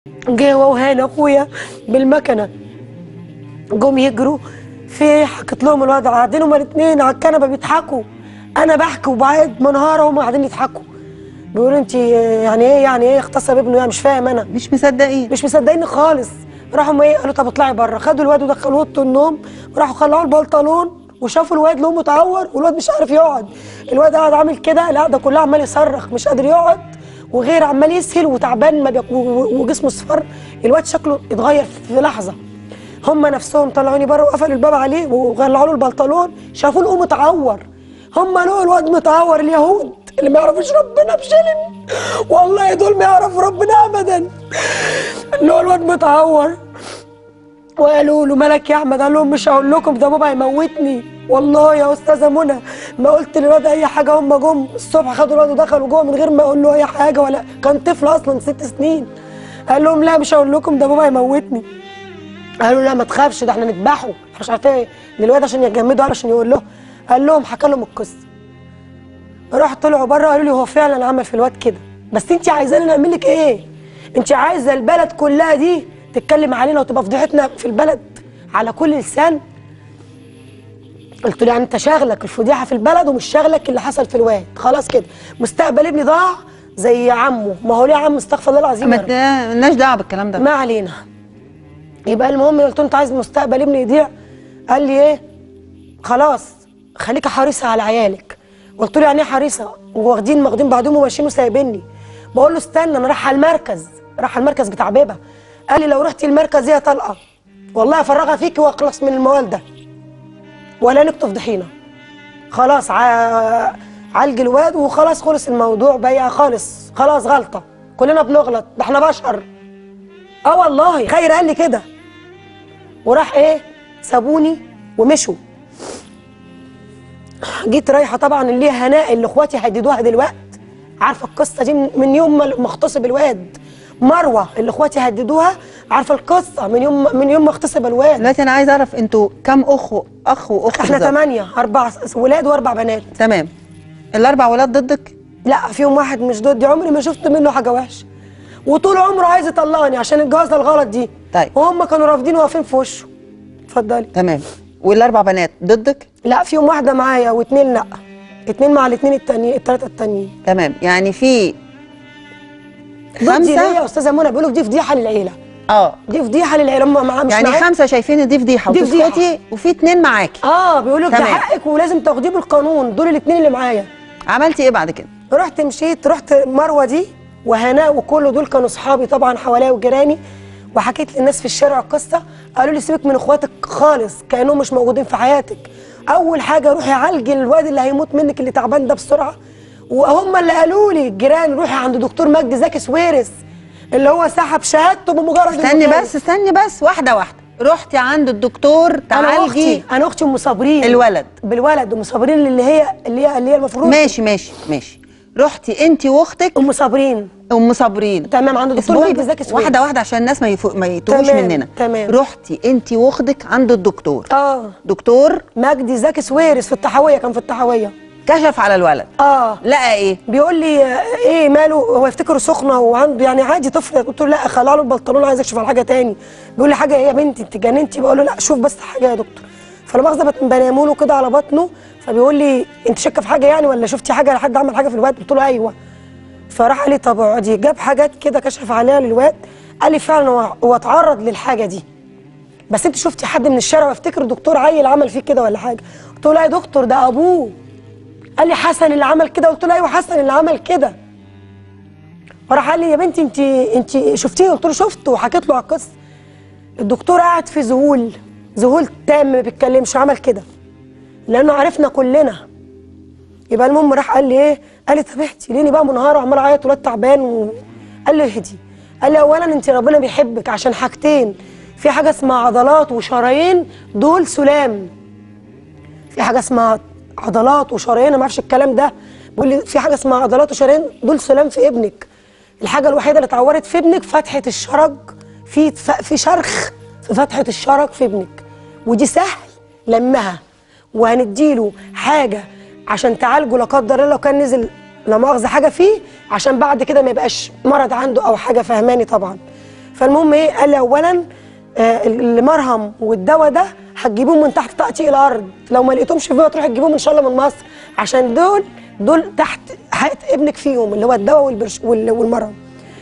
جه هو وهاني اخويا بالمكنه جم يجروا في حكيت لهم الوضع قاعدين هما الاثنين على الكنبه بيضحكوا انا بحكي وبعد منهاره وهم قاعدين يضحكوا بيقولوا انت يعني ايه يعني ايه اغتصب ابنه يعني مش فاهم انا مش مصدقين مش مصدقيني خالص راحوا ايه قالوا طب اطلعي بره خدوا الواد ودخلوه اوضه النوم وراحوا خلعوا البنطلون وشافوا الواد لو متعور والواد مش عارف يقعد الواد قاعد عامل كده القعده كلها عمال يصرخ مش قادر يقعد وغير عمال يسهل وتعبان ما بيك... و- و- وجسمه اصفر الواد شكله اتغير في لحظه هم نفسهم طلعوني بره وقفلوا الباب عليه وغلعوا له البنطلون شافوه لقوه متعور هم لقوا الواد متعور اليهود اللي ما يعرفوش ربنا بشلم والله دول ما يعرفوا ربنا ابدا لقوا الواد متعور وقالوا له مالك يا احمد قال لهم مش هقول لكم ده بابا هيموتني والله يا استاذه منى ما قلت للواد اي حاجه هم جم الصبح خدوا الواد ودخلوا جوه من غير ما اقول له اي حاجه ولا كان طفل اصلا ست سنين قال لهم لا مش هقول لكم ده بابا هيموتني قالوا لا ما تخافش ده احنا نذبحه احنا مش عارفين ايه ان الواد عشان يجمدوا عشان يقول له قال لهم حكى لهم القصه راحوا طلعوا بره قالوا لي هو فعلا عمل في الواد كده بس انت عايزانا نعمل لك ايه انت عايزه البلد كلها دي تتكلم علينا وتبقى فضيحتنا في البلد على كل لسان قلت له يعني انت شاغلك الفضيحه في البلد ومش شاغلك اللي حصل في الواد خلاص كده مستقبل ابني ضاع زي عمه ما هو ليه عم استغفر الله العظيم ما يا رب. لناش دعوه بالكلام ده ما علينا يبقى المهم قلت له انت عايز مستقبل ابني يضيع قال لي ايه خلاص خليكي حريصه على عيالك قلت له يعني ايه حريصه واخدين واخدين بعضهم وماشيين وسايبيني بقول له استنى انا رايحه المركز رايحه المركز بتاع بيبه قال لي لو رحتي المركز هي طلقه والله افرغها فيكي واخلص من الموال ده ولا انك تفضحينا خلاص ع... عالج الواد وخلاص خلص الموضوع بقى خالص خلاص غلطه كلنا بنغلط ده احنا بشر اه والله خير قال لي كده وراح ايه سابوني ومشوا جيت رايحه طبعا اللي هي هناء اللي اخواتي هددوها دلوقتي عارفه القصه دي من من يوم ما ما اغتصب الواد مروه اللي اخواتي هددوها عارفه القصه من يوم من يوم ما اغتصب الواد دلوقتي انا عايز اعرف انتوا كام اخ اخ واخت احنا بالظبط؟ ثمانيه اربع ولاد واربع بنات تمام الاربع ولاد ضدك لا فيهم واحد مش ضدي عمري ما شفت منه حاجه وحشه وطول عمره عايز يطلقني عشان الجوازه الغلط دي طيب. وهم كانوا رافضين واقفين في وشه اتفضلي تمام والاربع بنات ضدك لا فيهم واحده معايا واثنين لا اتنين مع الاثنين التانيين الثلاثه التانيين تمام يعني في ضدي ليه يا خمسه استاذه منى بيقولوا دي فضيحه للعيله اه دي فضيحه للعيله هم مع مش يعني معايا. خمسه شايفين ان دي فضيحه دي فضيحة. وتسكتي وفي اتنين معاكي اه بيقولوا ده تمام. حقك ولازم تاخديه بالقانون دول الاثنين اللي معايا عملتي ايه بعد كده رحت مشيت رحت مروه دي وهناء وكل دول كانوا اصحابي طبعا حواليا وجيراني وحكيت للناس في الشارع القصه قالوا لي سيبك من اخواتك خالص كانهم مش موجودين في حياتك اول حاجه روحي عالجي الواد اللي هيموت منك اللي تعبان ده بسرعه وهم اللي قالوا لي الجيران روحي عند دكتور مجدي زكي سويرس اللي هو سحب شهادته بمجرد استني إنه بس استني بس واحده واحده رحتي عند الدكتور انا تعالجي اختي انا اختي ام صابرين الولد. بالولد ام صابرين اللي هي اللي هي اللي هي المفروض ماشي ماشي ماشي رحتي انت واختك ام صابرين ام صابرين تمام عند دكتور اسبوعي مجدي زكي سويرس واحده واحده عشان الناس ما يفوق ما يتوهوش تمام، مننا تمام. رحتي انت واختك عند الدكتور اه دكتور مجدي زكي سويرس في التحويه كان في التحويه كشف على الولد اه لقى ايه بيقول لي آه، ايه ماله هو يفتكره سخنه وعنده يعني عادي طفل قلت له لا خلع له البنطلون عايز اكشف على حاجه تاني بيقول لي حاجه ايه يا بنتي انت جننتي بقول له لا شوف بس حاجه يا دكتور فانا مؤاخذه بناموا له كده على بطنه فبيقول لي انت شاكه في حاجه يعني ولا شفتي حاجه حد عمل حاجه في الواد قلت له ايوه فراح قال لي طب اقعدي جاب حاجات كده كشف عليها للواد قال لي فعلا هو هو اتعرض للحاجه دي بس انت شفتي حد من الشارع وافتكر دكتور عيل عمل فيه كده ولا حاجه قلت له لا يا دكتور ده ابوه قال لي حسن اللي عمل كده قلت له ايوه حسن اللي عمل كده فراح قال لي يا بنتي انت انت شفتيه قلت له شفته وحكيت له على القصه الدكتور قاعد في ذهول ذهول تام ما بيتكلمش عمل كده لانه عرفنا كلنا يبقى المهم راح قال لي ايه قال لي طب اهدي ليني بقى منهار وعمال اعيط ولاد تعبان و... قال لي اهدي قال لي اولا انت ربنا بيحبك عشان حاجتين في حاجه اسمها عضلات وشرايين دول سلام في حاجه اسمها عضلات وشرايين انا ما اعرفش الكلام ده بيقول لي في حاجه اسمها عضلات وشرايين دول سلام في ابنك الحاجه الوحيده اللي اتعورت في ابنك فتحه الشرج في في شرخ في فتحه الشرج في ابنك ودي سهل لمها وهنديله حاجه عشان تعالجه لا قدر الله لو كان نزل لا مؤاخذه حاجه فيه عشان بعد كده ما يبقاش مرض عنده او حاجه فهماني طبعا فالمهم ايه قال لي اولا آه المرهم والدواء ده هتجيبوهم من تحت تقطيع الارض لو ما لقيتهمش فيه تروح تجيبوهم ان شاء الله من مصر عشان دول دول تحت حق ابنك فيهم اللي هو الدواء والبرش وال- والمرهم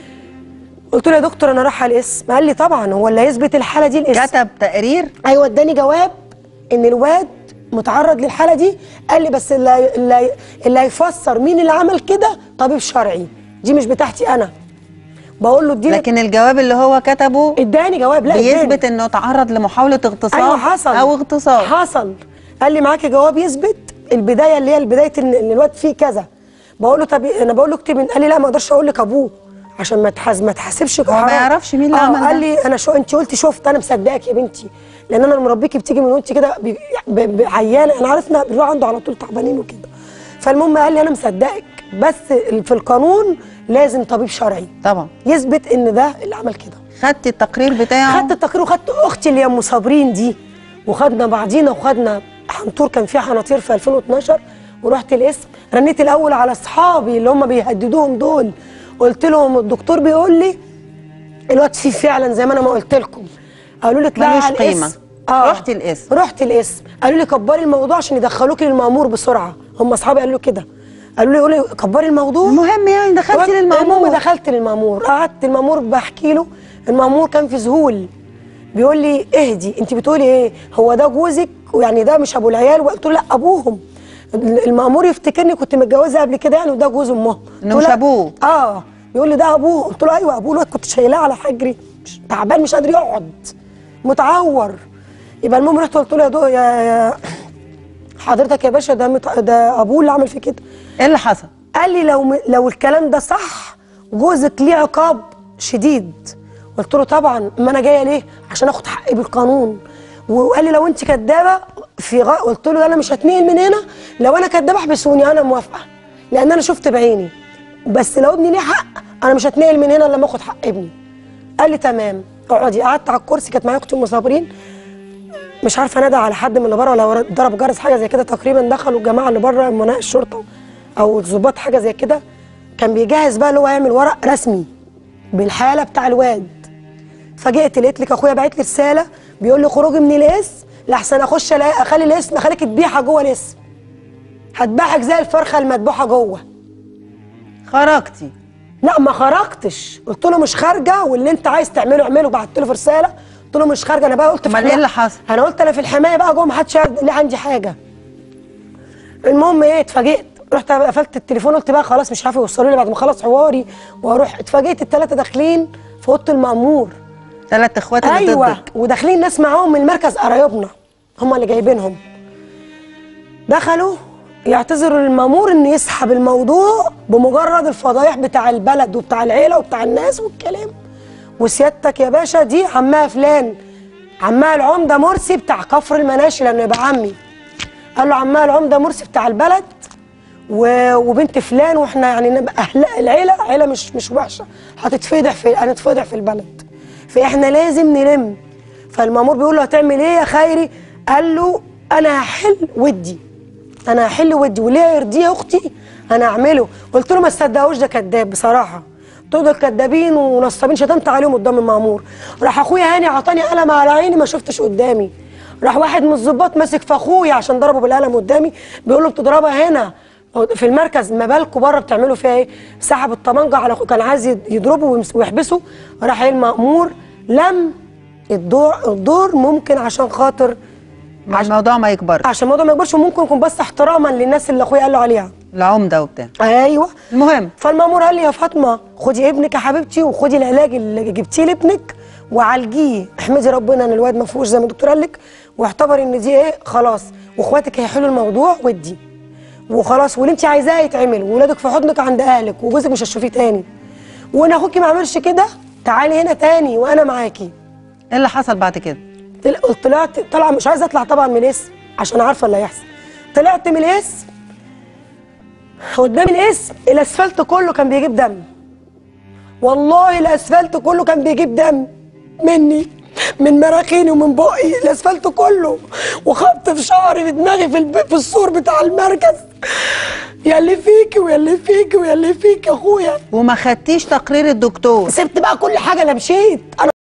قلت له يا دكتور انا رايحه الاسم قال لي طبعا هو اللي هيثبت الحاله دي الاسم كتب تقرير ايوه اداني جواب ان الواد متعرض للحاله دي قال لي بس اللي اللي, اللي هيفسر مين اللي عمل كده طبيب شرعي دي مش بتاعتي انا بقول له اديني لكن الجواب اللي هو كتبه اداني جواب لا اداني. بيثبت انه تعرض لمحاوله اغتصاب ايوه حصل او اغتصاب حصل قال لي معاكي جواب يثبت البدايه اللي هي بدايه ان إن الواد فيه كذا بقول له طب انا بقول له اكتب من- قال لي لا ما اقدرش اقول لك ابوه عشان ما تحاسب ما تحاسبش هو ما يعرفش مين اللي آه، عمل ده. قال لي انا شو انت قلتي شفت انا مصدقك يا بنتي لان انا مربيكي بتيجي من وانت كده ب- ب- ب- عيانه انا عارف انها بنروح عنده على طول تعبانين وكده فالمهم قال لي انا مصدقك بس في القانون لازم طبيب شرعي طبعا يثبت ان ده اللي عمل كده خدت التقرير بتاعه خدت التقرير وخدت اختي اللي هي ام صابرين دي وخدنا بعضينا وخدنا حنطور كان فيها حناطير في 2012 ورحت القسم رنيت الاول على اصحابي اللي هم بيهددوهم دول قلت لهم الدكتور بيقول لي الواد فيه فعلا زي ما انا ما قلت لكم قالوا لي اطلعي ملوش على قيمة. القسم رحت القسم. رحت القسم قالوا لي كبري الموضوع عشان يدخلوكي للمامور بسرعه هم اصحابي قالوا لي كده قالوا لي قولي كبري الموضوع المهم يعني دخلت المهم للمأمور دخلت للمامور قعدت المامور بحكي له المامور كان في ذهول بيقول لي اهدي انت بتقولي ايه هو ده جوزك ويعني ده مش ابو العيال وقلت له لا ابوهم المامور يفتكرني كنت متجوزه قبل كده يعني وده جوز امهم إنه قلت له مش لا. أبوه. اه بيقول لي ده ابوه قلت له ايوه ابوه الواد كنت شايلاه على حجري مش- تعبان مش قادر يقعد متعور يبقى المهم رحت قلت له يا دو يا, يا حضرتك يا باشا ده مت... ده ابوه اللي عمل فيه كده ايه اللي حصل قال لي لو لو الكلام ده صح جوزك ليه عقاب شديد قلت له طبعا ما انا جايه ليه عشان اخد حقي بالقانون وقال لي لو انت كدابه في غ... قلت له انا مش هتنقل من هنا لو انا كدابه احبسوني انا موافقه لان انا شفت بعيني بس لو ابني ليه حق انا مش هتنقل من هنا إلا لما اخد حق ابني قال لي تمام اقعدي قعدت على الكرسي كانت معايا اختي ام صابرين مش عارفه انادى على حد من اللي بره ولا ضرب جرس حاجه زي كده تقريبا دخلوا الجماعه اللي بره امناء الشرطه او الضباط حاجه زي كده كان بيجهز بقى اللي هو يعمل ورق رسمي بالحاله بتاع الواد فجئت لقيت لك اخويا باعت لي رساله بيقول لي خروجي من الاسم لحسن اخش الاقي اخلي الاسم اخليك تبيعها جوه الاسم هتباعك زي الفرخه المذبوحه جوه خرجتي لا ما خرجتش قلت له مش خارجه واللي انت عايز تعمله اعمله بعت له في رساله قلت له مش خارجه انا بقى قلت في امال حماية- ايه اللي حصل؟ انا قلت انا في الحمايه بقى جوه ما حدش يعرف ليه عندي حاجه المهم ايه اتفاجئت رحت قفلت التليفون قلت بقى خلاص مش عارفه يوصلوا لي بعد ما اخلص حواري واروح اتفاجئت الثلاثه داخلين في اوضه المامور ثلاث اخوات اللي ايوه ضدك وداخلين ناس معاهم من مركز قرايبنا هم اللي جايبينهم دخلوا يعتذروا للمامور ان يسحب الموضوع بمجرد الفضايح بتاع البلد وبتاع العيله وبتاع الناس والكلام وسيادتك يا باشا دي عمها فلان عمها العمده مرسي بتاع كفر المناشي لانه يبقى عمي قال له عمها العمده مرسي بتاع البلد و... وبنت فلان واحنا يعني نبقى اهل العيله عيله مش مش وحشه هتتفضح في هنتفضح في البلد فاحنا لازم نلم فالمامور بيقول له هتعمل ايه يا خيري قال له انا هحل ودي انا هحل ودي وليه يرضيه يا اختي انا اعمله قلت له ما تصدقوش ده كذاب بصراحه قلت له دول كدابين ونصابين شتمت عليهم قدام المامور راح اخويا هاني عطاني قلم على عيني ما شفتش قدامي راح واحد من الظباط ماسك في اخويا عشان ضربه بالقلم قدامي بيقول له بتضربها هنا في المركز ما بالكم بره بتعملوا فيها ايه سحب الطمانجه على اخوه كان عايز يضربه ويمس- ويحبسه راح ايه المامور لم الدور الدور ممكن عشان خاطر الموضوع ما يكبرش عشان الموضوع ما يكبرش وممكن يكون بس احتراما للناس اللي اخويا قال له عليها العمده وبتاع ايوه المهم فالمامور قال لي يا فاطمه خدي ابنك يا حبيبتي وخدي العلاج اللي جبتيه لابنك وعالجيه احمدي ربنا ان الواد ما فيهوش زي ما الدكتور قال لك واعتبري ان دي ايه خلاص واخواتك هيحلوا الموضوع ودي وخلاص واللي انت عايزاه يتعمل وولادك في حضنك عند اهلك وجوزك مش هتشوفيه تاني وان اخوكي ما عملش كده تعالي هنا تاني وانا معاكي ايه اللي حصل بعد كده طل- طلعت طلع مش عايزه اطلع طبعا من الاسم عشان عارفه اللي هيحصل طلعت من الاسم قدام الاسم الاسفلت كله كان بيجيب دم والله الاسفلت كله كان بيجيب دم مني من مراخيني ومن بقي الاسفلت كله وخبط في شعري في دماغي في, الب... في السور بتاع المركز يا اللي فيكي ويا اللي فيكي ويا اللي فيكي يا اخويا وما خدتيش تقرير الدكتور سبت بقى كل حاجه انا مشيت انا